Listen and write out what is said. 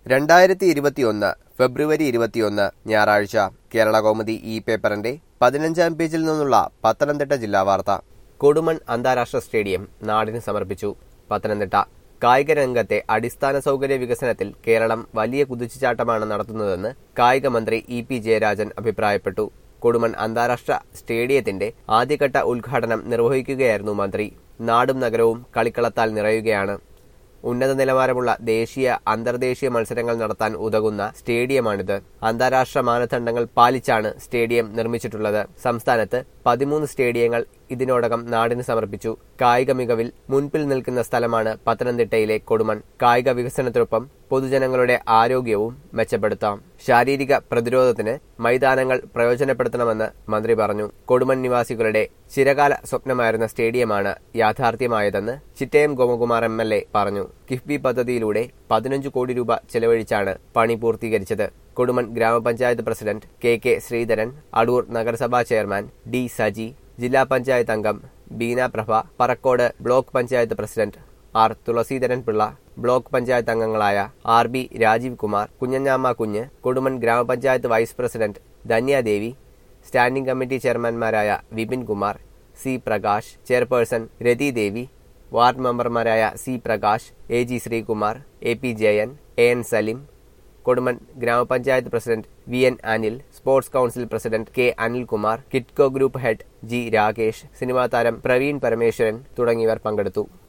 രണ്ടായിരത്തി ഇരുപത്തിയൊന്ന് ഫെബ്രുവരി ഇരുപത്തിയൊന്ന് ഞായറാഴ്ച കേരള കൗമുദി ഈ പേപ്പറിന്റെ പതിനഞ്ചാം പേജിൽ നിന്നുള്ള പത്തനംതിട്ട ജില്ലാ വാർത്ത കൊടുമൺ അന്താരാഷ്ട്ര സ്റ്റേഡിയം നാടിന് സമർപ്പിച്ചു പത്തനംതിട്ട കായിക രംഗത്തെ അടിസ്ഥാന സൗകര്യ വികസനത്തിൽ കേരളം വലിയ കുതിച്ചുചാട്ടമാണ് നടത്തുന്നതെന്ന് കായിക മന്ത്രി ഇ പി ജയരാജൻ അഭിപ്രായപ്പെട്ടു കൊടുമൺ അന്താരാഷ്ട്ര സ്റ്റേഡിയത്തിന്റെ ആദ്യഘട്ട ഉദ്ഘാടനം നിർവഹിക്കുകയായിരുന്നു മന്ത്രി നാടും നഗരവും കളിക്കളത്താൽ നിറയുകയാണ് ഉന്നത നിലവാരമുള്ള ദേശീയ അന്തർദേശീയ മത്സരങ്ങൾ നടത്താൻ ഉതകുന്ന സ്റ്റേഡിയമാണിത് അന്താരാഷ്ട്ര മാനദണ്ഡങ്ങൾ പാലിച്ചാണ് സ്റ്റേഡിയം നിർമ്മിച്ചിട്ടുള്ളത് സംസ്ഥാനത്ത് പതിമൂന്ന് സ്റ്റേഡിയങ്ങൾ ഇതിനോടകം നാടിന് സമർപ്പിച്ചു കായിക മികവിൽ മുൻപിൽ നിൽക്കുന്ന സ്ഥലമാണ് പത്തനംതിട്ടയിലെ കൊടുമൺ കായിക വികസനത്തിനൊപ്പം പൊതുജനങ്ങളുടെ ആരോഗ്യവും മെച്ചപ്പെടുത്താം ശാരീരിക പ്രതിരോധത്തിന് മൈതാനങ്ങൾ പ്രയോജനപ്പെടുത്തണമെന്ന് മന്ത്രി പറഞ്ഞു കൊടുമൺ നിവാസികളുടെ ചിരകാല സ്വപ്നമായിരുന്ന സ്റ്റേഡിയമാണ് യാഥാർത്ഥ്യമായതെന്ന് Chittayam Gopakumar M L A പറഞ്ഞു കിഫ്ബി പദ്ധതിയിലൂടെ പതിനഞ്ച് കോടി രൂപ ചെലവഴിച്ചാണ് പണി പൂർത്തീകരിച്ചത് കൊടുമൺ ഗ്രാമപഞ്ചായത്ത് president K K Sreedharan Adoor നഗരസഭാ ചെയർമാൻ ഡി സജി ജില്ലാ പഞ്ചായത്ത് അംഗം Beena Prabha Parakode block panchayat president R Thulaseedharan Pillai block panchayat അംഗങ്ങളായ ആർ ബി രാജീവ് കുമാർ കുഞ്ഞഞ്ഞാമ്മ കുഞ്ഞ് കൊടുമൺ ഗ്രാമപഞ്ചായത്ത് vice president Dhanyadevi standing committee ചെയർമാൻമാരായ Vipin Kumar C Prakash chairperson Rathi Devi ward മെമ്പർമാരായ C Prakash A G Sreekumar A P Jayan A N Saleem Kodumon ഗ്രാമപഞ്ചായത്ത് president V N Anil sports council president K Anilkumar Kitco group head G Rakesh cinema താരം പ്രവീൺ പരമേശ്വരൻ തുടങ്ങിയവർ പങ്കെടുത്തു